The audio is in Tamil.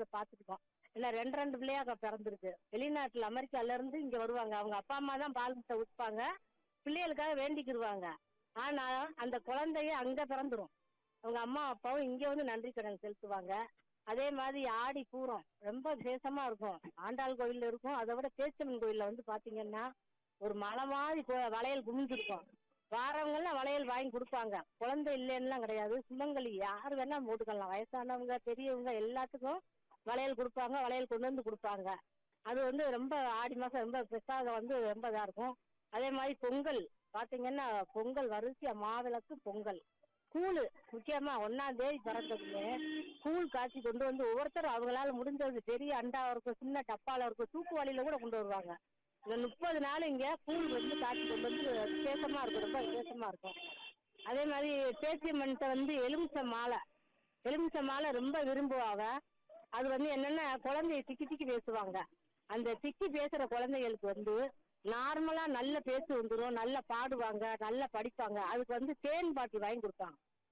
அதை பார்த்துருக்கோம் இல்ல ரெண்டு ரெண்டு பிள்ளையா அங்க பிறந்திருக்கு வெளிநாட்டுல அமெரிக்கால இருந்து இங்க வருவாங்க அவங்க அப்பா அம்மா தான் பால் முட்டை ஊத்துப்பாங்க பிள்ளைகளுக்காக வேண்டிக்கிடுவாங்க ஆனா அந்த குழந்தைய அங்க பிறந்துரும் அவங்க அம்மா அப்பாவும் இங்க வந்து நன்றி கடன் செலுத்துவாங்க அதே மாதிரி ஆடி பூரம் ரொம்ப விசேஷமா இருக்கும் ஆண்டாள் கோயில்ல இருக்கும் அதை விட பேச்சம்மன் கோயில்ல வந்து பாத்தீங்கன்னா ஒரு மலை மாதிரி கோ- வளையல் குமிஞ்சிருக்கும் வாரவங்கெல்லாம் வளையல் வாங்கி கொடுப்பாங்க குழந்தை இல்லைன்னுலாம் கிடையாது சுமங்கலி யார் வேணா போட்டுக்கலாம் வயசானவங்க பெரியவங்க எல்லாத்துக்கும் வளையல் கொடுப்பாங்க வளையல் கொண்டு வந்து கொடுப்பாங்க அது வந்து ரொம்ப ஆடி மாசம் ரொம்ப பிரசாதம் வந்து ரொம்ப இதா இருக்கும் அதே மாதிரி பொங்கல் பாத்தீங்கன்னா பொங்கல் வரிசையா மாவிளக்கு பொங்கல் கூழு முக்கியமா ஒன்னாம் தேதி பிறந்ததுமே கூழ் காய்ச்சி கொண்டு வந்து ஒவ்வொருத்தரும் அவங்களால முடிஞ்சது பெரிய அண்டாவா இருக்கும் சின்ன டப்பால இருக்கும் தூக்கு வழியில கூட கொண்டு வருவாங்க இந்த முப்பது நாள் இங்க கூழ் வந்து காய்ச்சி கொண்டு வந்து விசேஷமா இருக்கும் ரொம்ப விசேஷமா இருக்கும் அதே மாதிரி பேச்சியம்மன்ட்ட வந்து எலுமிச்சை மாலை எலுமிச்சை மாலை ரொம்ப விரும்புவாங்க அது வந்து என்னன்னா குழந்தைய திக்கி திக்கி பேசுவாங்க அந்த திக்கி பேசுற குழந்தைகளுக்கு வந்து நார்மலா நல்ல பேச்சு வந்துடும் நல்லா பாடுவாங்க நல்லா படிப்பாங்க அதுக்கு வந்து தேன் பாட்டி வாங்கி கொடுப்பாங்க